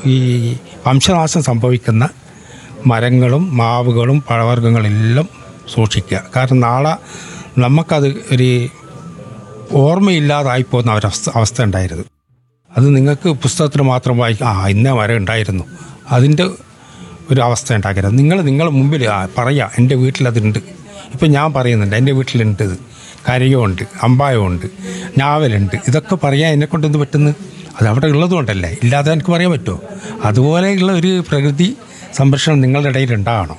ഈ വംശനാശം സംഭവിക്കുന്ന മരങ്ങളും മാവുകളും പഴവർഗ്ഗങ്ങളെല്ലാം സൂക്ഷിക്കുക കാരണം നാളെ നമുക്കത് ഒരു ഓർമ്മയില്ലാതായി പോകുന്ന ഒരവസ്ഥ അവസ്ഥ ഉണ്ടായിരുന്നു അത് നിങ്ങൾക്ക് പുസ്തകത്തിൽ മാത്രം വായിക്കാം ആ ഇന്ന മരം ഉണ്ടായിരുന്നു അതിൻ്റെ ഒരു അവസ്ഥ ഉണ്ടാക്കരുത് നിങ്ങൾ നിങ്ങളുടെ മുമ്പിൽ ആ പറയാം എൻ്റെ വീട്ടിലതുണ്ട് ഇപ്പം ഞാൻ പറയുന്നുണ്ട് എൻ്റെ വീട്ടിലുണ്ട് ഇത് കരയുണ്ട് അമ്പായമുണ്ട് ഞാവലുണ്ട് ഇതൊക്കെ പറയാൻ എന്നെ കൊണ്ടൊന്ന് പറ്റുന്നു അത് അവിടെ ഉള്ളതുകൊണ്ടല്ലേ ഇല്ലാതെ എനിക്ക് പറയാൻ പറ്റുമോ അതുപോലെയുള്ള ഒരു പ്രകൃതി സംരക്ഷണം നിങ്ങളുടെ ഇടയിൽ ഉണ്ടാകണം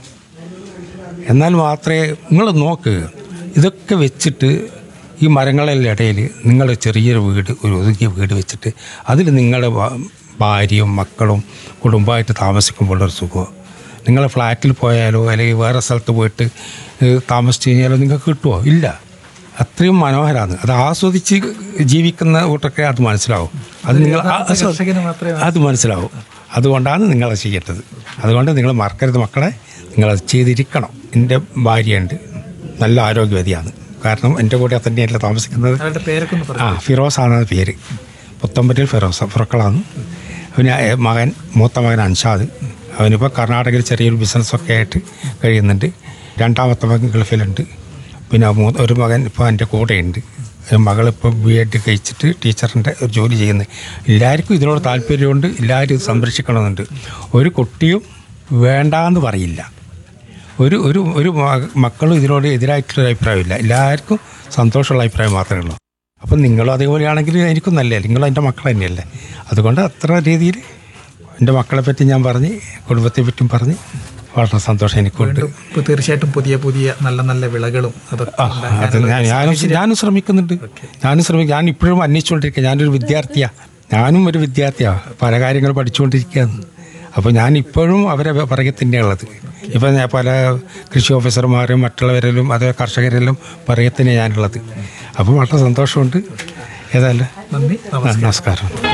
എന്നാൽ മാത്രമേ നിങ്ങൾ നോക്ക് ഇതൊക്കെ വെച്ചിട്ട് ഈ മരങ്ങളുടെ ഇടയിൽ നിങ്ങൾ ചെറിയൊരു വീട് ഒരു ഒതുങ്ങിയ വീട് വെച്ചിട്ട് അതിൽ നിങ്ങളുടെ ഭ- ഭാര്യയും മക്കളും കുടുംബമായിട്ട് താമസിക്കുമ്പോഴൊരു സുഖമോ നിങ്ങൾ ഫ്ലാറ്റിൽ പോയാലോ അല്ലെങ്കിൽ വേറെ സ്ഥലത്ത് പോയിട്ട് ഏഹ്, താമസിച്ച് കഴിഞ്ഞാലോ നിങ്ങൾക്ക് കിട്ടുമോ ഇല്ല അത്രയും മനോഹരമാണ് അത് ആസ്വദിച്ച് ജീവിക്കുന്ന കൂട്ടൊക്കെ അത് മനസ്സിലാവും അത് നിങ്ങൾ ആ- കർഷകന് മാത്രമേ അത് മനസ്സിലാവും അതുകൊണ്ടാണ് നിങ്ങളത് ചെയ്യേണ്ടത് അതുകൊണ്ട് നിങ്ങൾ മറക്കരുത് മക്കളെ നിങ്ങളത് ചെയ്തിരിക്കണം എൻ്റെ ഭാര്യയുണ്ട് നല്ല ആരോഗ്യവതിയാണ് കാരണം എൻ്റെ കൂടെ തന്നെയല്ല താമസിക്കുന്നത് അവരുടെ പേരൊക്കെ ഒന്ന് ആ പറഞ്ഞു ഫിറോസാണ് പേര് പുത്തമ്പറ്റിൽ ഫിറോസ് ഫുറക്കളാണ് പിന്നെ ഏ, മകൻ മൂത്ത മകൻ അൻഷാദ് അവനിപ്പോൾ കർണാടകയിൽ ചെറിയൊരു ബിസിനസ്സൊക്കെ ആയിട്ട് കഴിയുന്നുണ്ട് രണ്ടാമത്തെ മകൻ ഗൾഫിലുണ്ട് പിന്നെ മൂ ഒരു മകൻ ഇപ്പോൾ എൻ്റെ കൂടെയുണ്ട് ഒരു മകളിപ്പോൾ ബി എഡ് കഴിച്ചിട്ട് ടീച്ചറിൻ്റെ ഒരു ജോലി ചെയ്യുന്നത് എല്ലാവർക്കും ഇതിനോട് താല്പര്യമുണ്ട് എല്ലാവരും ഇത് സംരക്ഷിക്കണമെന്നുണ്ട് ഒരു കുട്ടിയും വേണ്ടാന്ന് പറയില്ല ഒരു ഒരു ഒരു മ- മക്കളും ഇതിനോട് എതിരായിട്ടുള്ള അഭിപ്രായമില്ല എല്ലാവർക്കും സന്തോഷമുള്ള അഭിപ്രായം മാത്രമേ ഉള്ളൂ അപ്പം നിങ്ങളും അതേപോലെയാണെങ്കിൽ എനിക്കും നല്ലല്ലേ നിങ്ങളും എൻ്റെ മക്കൾ തന്നെയല്ലേ അതുകൊണ്ട് അത്ര രീതിയിൽ എൻ്റെ മക്കളെ പറ്റി ഞാൻ പറഞ്ഞ് കുടുംബത്തെ പറ്റിയും പറഞ്ഞ് വളരെ സന്തോഷം എനിക്കുണ്ട് ഇപ്പൊ തീർച്ചയായിട്ടും പുതിയ പുതിയ നല്ല നല്ല വിളകളും അതൊക്കെ ആ, അത് ഞാൻ ഞാനും ഞാനും ശ്രമിക്കുന്നുണ്ട് ഞാനും ശ്രമിക്കും ഞാൻ ഇപ്പോഴും അന്വേഷിച്ചുകൊണ്ടിരിക്കുക ഞാനൊരു വിദ്യാർത്ഥിയാണ് ഞാനും ഒരു വിദ്യാർത്ഥിയാണ് പല കാര്യങ്ങൾ പഠിച്ചുകൊണ്ടിരിക്കുകയാണ് അപ്പോൾ ഞാൻ ഇപ്പോഴും അവരെ പുറകെ തന്നെയുള്ളത് ഇപ്പം ഞാൻ പല കൃഷി ഓഫീസർമാരും മറ്റുള്ളവരിലും അതേ കർഷകരിലും പുറകെ തന്നെയാണ് ഞാനുള്ളത് അപ്പോൾ വളരെ സന്തോഷമുണ്ട് ഏതായാലും നന്ദി ആ, നമസ്കാരം